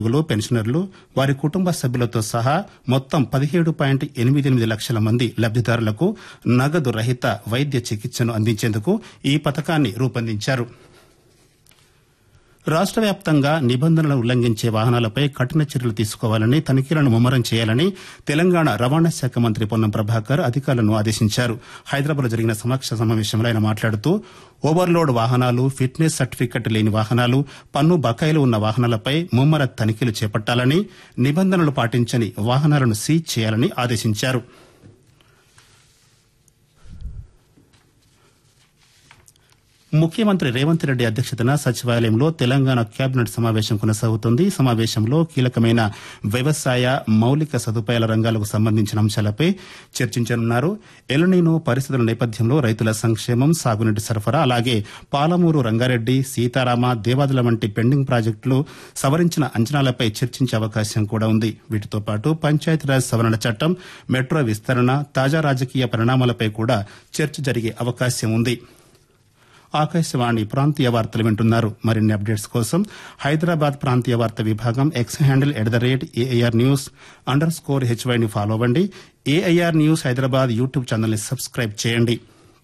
ఉద్యోగులు పెన్షనర్లు వారి కుటుంబ సభ్యులతో సహా మొత్తం పదిహేడు పాయింట్ ఎనిమిది ఎనిమిది లక్షల మంది లబ్దిదారులకు నగదు రహిత వైద్య చికిత్సను అందించేందుకు ఈ పథకాన్ని రూపొందించారు రాష్ట వ్యాప్తంగా నిబంధనలను ఉల్లంఘించే వాహనాలపై కఠిన చర్యలు తీసుకోవాలని తనిఖీలను ముమ్మరం చేయాలని తెలంగాణ రవాణా శాఖ మంత్రి పొన్నం ప్రభాకర్ అధికారులను ఆదేశించారు హైదరాబాద్ లో జరిగిన సమీక్ష సమావేశంలో ఆయన మాట్లాడుతూ ఓవర్లోడ్ వాహనాలు ఫిట్నెస్ సర్టిఫికెట్ లేని వాహనాలు పన్ను బకాయిలు ఉన్న వాహనాలపై ముమ్మర తనిఖీలు చేపట్టాలని నిబంధనలు పాటించని వాహనాలను సీజ్ చేయాలని ఆదేశించారు ముఖ్యమంత్రి రేవంత్ రెడ్డి అధ్యక్షతన సచివాలయంలో తెలంగాణ కేబినెట్ సమావేశం కొనసాగుతోంది ఈ సమావేశంలో కీలకమైన వ్యవసాయ మౌలిక సదుపాయాల రంగాలకు సంబంధించిన అంశాలపై చర్చించనున్నారు ఎలనీనో పరిస్థితుల నేపథ్యంలో రైతుల సంక్షేమం సాగునీటి సరఫరా అలాగే పాలమూరు రంగారెడ్డి సీతారామ దేవాదుల వంటి పెండింగ్ ప్రాజెక్టులు సవరించిన అంచనాలపై చర్చించే అవకాశం కూడా ఉంది వీటితో పాటు పంచాయతీరాజ్ సవరణ చట్టం మెట్రో విస్తరణ తాజా రాజకీయ పరిణామాలపై కూడా చర్చ జరిగే అవకాశం ఉంది ఆకాశవాణి ప్రాంతీయ వార్తలు వింటున్నారు మరిన్ని అప్డేట్స్ కోసం హైదరాబాద్ ప్రాంతీయ వార్త విభాగం X handle at the rate AIR news underscore హెచ్వైని ఫాలో అవ్వండి ఏఐఆర్ న్యూస్ హైదరాబాద్ యూట్యూబ్ ఛానల్ని సబ్స్క్రైబ్ చేయండి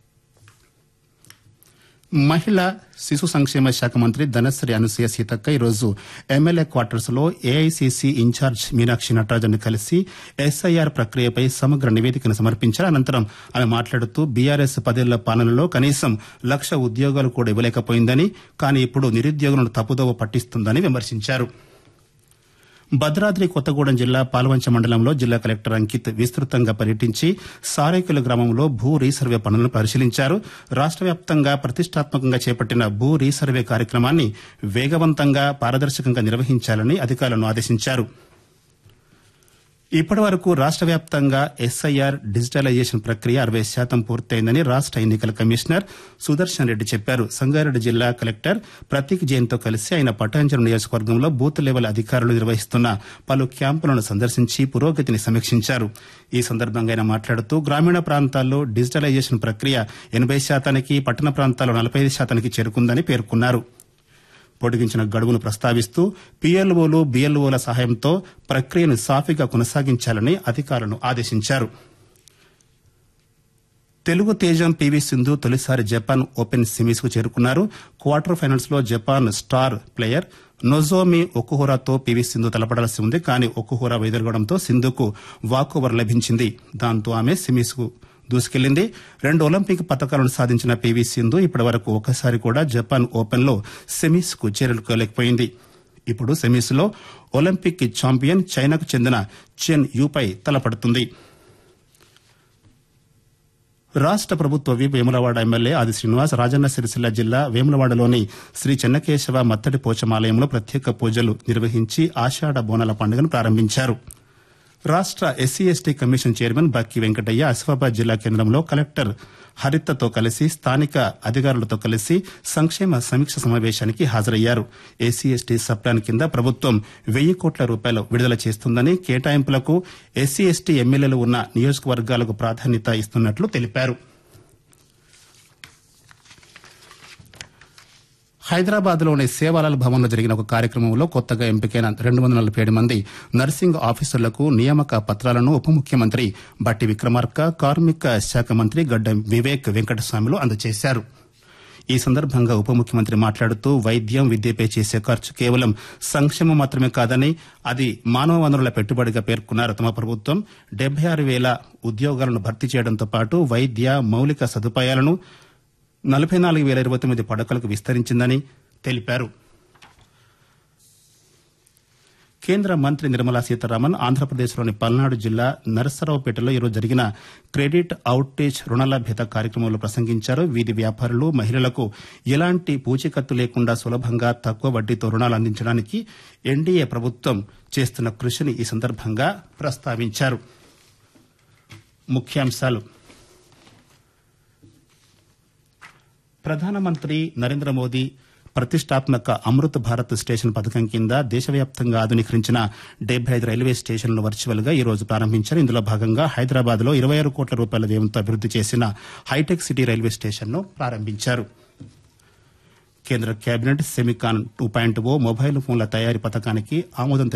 మహిళా శిశు సంక్షేమ శాఖ మంత్రి ధనశ్రీ అనసూయ సీతక్క ఈరోజు ఎమ్మెల్యే క్వార్టర్స్ లో ఏఐసీసీ ఇన్ఛార్జ్ మీనాక్షి నటరాజన్ కలిసి ఎస్ఐఆర్ ప్రక్రియపై సమగ్ర నివేదికను సమర్పించారు అనంతరం ఆమె మాట్లాడుతూ బీఆర్ఎస్ పదేళ్ల పాలనలో కనీసం లక్ష ఉద్యోగాలు కూడా ఇవ్వలేకపోయిందని కానీ ఇప్పుడు నిరుద్యోగులను తప్పుదోవ పట్టిస్తుందని విమర్శించారు భద్రాద్రి కొత్తగూడెం జిల్లా పాల్వంచ మండలంలో జిల్లా కలెక్టర్ అంకిత్ విస్తృతంగా పర్యటించి సారేకుల గ్రామంలో భూ రీసర్వే పనులను పరిశీలించారు రాష్ట వ్యాప్తంగా ప్రతిష్టాత్మకంగా చేపట్టిన భూ రీసర్వే కార్యక్రమాన్ని వేగవంతంగా పారదర్శకంగా నిర్వహించాలని అధికారులను ఆదేశించారు ఇప్పటి వరకు రాష్ట వ్యాప్తంగా ఎస్ఐఆర్ డిజిటలైజేషన్ ప్రక్రియ అరవై శాతం పూర్తయిందని రాష్ట ఎన్నికల కమిషనర్ సుదర్శన్ రెడ్డి చెప్పారు సంగారెడ్డి జిల్లా కలెక్టర్ ప్రతీక్ జైన్తో కలిసి ఆయన పటాంజరం నియోజకవర్గంలో బూత్ లెవెల్ అధికారులు నిర్వహిస్తున్న పలు క్యాంపులను సందర్శించి పురోగతిని సమీక్షించారు ఈ సందర్భంగా ఆయన మాట్లాడుతూ గ్రామీణ ప్రాంతాల్లో డిజిటలైజేషన్ ప్రక్రియ ఎనబై శాతానికి పట్టణ ప్రాంతాల్లో నలభై ఐదు శాతానికి చేరుకుందని పేర్కొన్నారు పొడిగించిన గడువును ప్రస్తావిస్తూ పీఎల్ఓలు బీఎల్ఓల సహాయంతో ప్రక్రియను సాఫీగా కొనసాగించాలని అధికారులను ఆదేశించారు తెలుగు తేజం పీవీ సింధు తొలిసారి జపాన్ ఓపెన్ సెమీస్ కు చేరుకున్నారు క్వార్టర్ ఫైనల్స్ లో జపాన్ స్టార్ ప్లేయర్ నొజోమి ఒకుహోరాతో పీవీ సింధు తలపడాల్సి ఉంది కానీ ఒకుహోరా వైదొలగడంతో సింధుకు వాకోవర్ లభించింది దాంతో ఆమె సెమీస్ కు దూసుకెళ్లింది రెండు ఒలింపిక్ పథకాలను సాధించిన పీవీ సింధు ఇప్పటి వరకు ఒకసారి కూడా జపాన్ ఓపెన్ లో సెమీస్ కు చేరుకోలేకపోయింది ఇప్పుడు సెమీస్ లో ఒలింపిక్ ఛాంపియన్ చైనాకు చెందిన చెన్ యూపై తలపడుతుంది రాష్ట ప్రభుత్వ విప్ వేములవాడ ఎమ్మెల్యే ఆది శ్రీనివాస్ రాజన్న సిరిసిల్ల జిల్లా వేములవాడలోని శ్రీ చెన్నకేశవ మత్తడి పోచమాలయంలో ప్రత్యేక పూజలు నిర్వహించి ఆషాఢ బోనాల పండుగను ప్రారంభించారు రాష్ట SC ST commission chairman Bakki Venkataiah Asifabad జిల్లా కేంద్రంలో కలెక్టర్ హరితతో కలిసి స్థానిక అధికారులతో కలిసి సంక్షేమ సమీక్ష సమావేశానికి హాజరయ్యారు ఎస్సీ ఎస్టీ సప్లాన్ కింద ప్రభుత్వం వెయ్యి కోట్ల రూపాయలు విడుదల చేస్తుందని కేటాయింపులకు ఎస్సీ ఎస్టీ ఎమ్మెల్యేలు ఉన్న నియోజకవర్గాలకు ప్రాధాన్యత ఇస్తున్నట్లు తెలిపారు హైదరాబాద్ లోని సేవాలాల్ భవన్ లో జరిగిన ఒక కార్యక్రమంలో కొత్తగా ఎంపికైన రెండు వందల నలభై ఏడు మంది నర్సింగ్ ఆఫీసర్లకు నియామక పత్రాలను ఉప ముఖ్యమంత్రి బట్టి విక్రమార్క కార్మిక శాఖ మంత్రి గడ్డం వివేక్ వెంకటస్వామిలు అందజేశారు ఈ సందర్భంగా ఉప ముఖ్యమంత్రి మాట్లాడుతూ వైద్యం విద్యపై చేసే ఖర్చు కేవలం సంక్షేమం మాత్రమే కాదని అది మానవ వనరుల పెట్టుబడిగా పేర్కొన్నారు తమ ప్రభుత్వం డెబ్బై ఆరు వేల ఉద్యోగాలను భర్తీ చేయడంతో పాటు వైద్య మౌలిక సదుపాయాలను నలభై నాలుగు వేల ఇరవై తొమ్మిది పడకలకు విస్తరించిందని తెలిపారు కేంద్ర మంత్రి నిర్మలా సీతారామన్ ఆంధ్రప్రదేశ్లోని పల్నాడు జిల్లా నరసరావుపేటలో ఈరోజు జరిగిన క్రెడిట్ అవుటేజ్ రుణలభ్యత కార్యక్రమంలో ప్రసంగించారు వీధి వ్యాపారులు మహిళలకు ఎలాంటి పూచీకత్తు లేకుండా సులభంగా తక్కువ వడ్డీతో రుణాలు అందించడానికి ఎన్డీఏ ప్రభుత్వం చేస్తున్న కృషిని ఈ సందర్భంగా ప్రస్తావించారు ముఖ్యాంశాలు ప్రధానమంత్రి నరేంద్ర మోదీ ప్రతిష్టాత్మక అమృత్ భారత్ స్టేషన్ పథకం కింద దేశవ్యాప్తంగా ఆధునీకరించిన డెబ్బై ఐదు రైల్వే స్టేషన్లను వర్చువల్ గా ఈ రోజు ప్రారంభించారు ఇందులో భాగంగా హైదరాబాద్ లో ఇరవై ఆరు కోట్ల రూపాయల వ్యయంతో అభివృద్ది చేసిన హైటెక్ సిటీ రైల్వే స్టేషన్ను ప్రారంభించారు కేంద్ర cabinet Semicon two point O mobile ఫోన్ల తయారీ పథకానికి ఆమోదం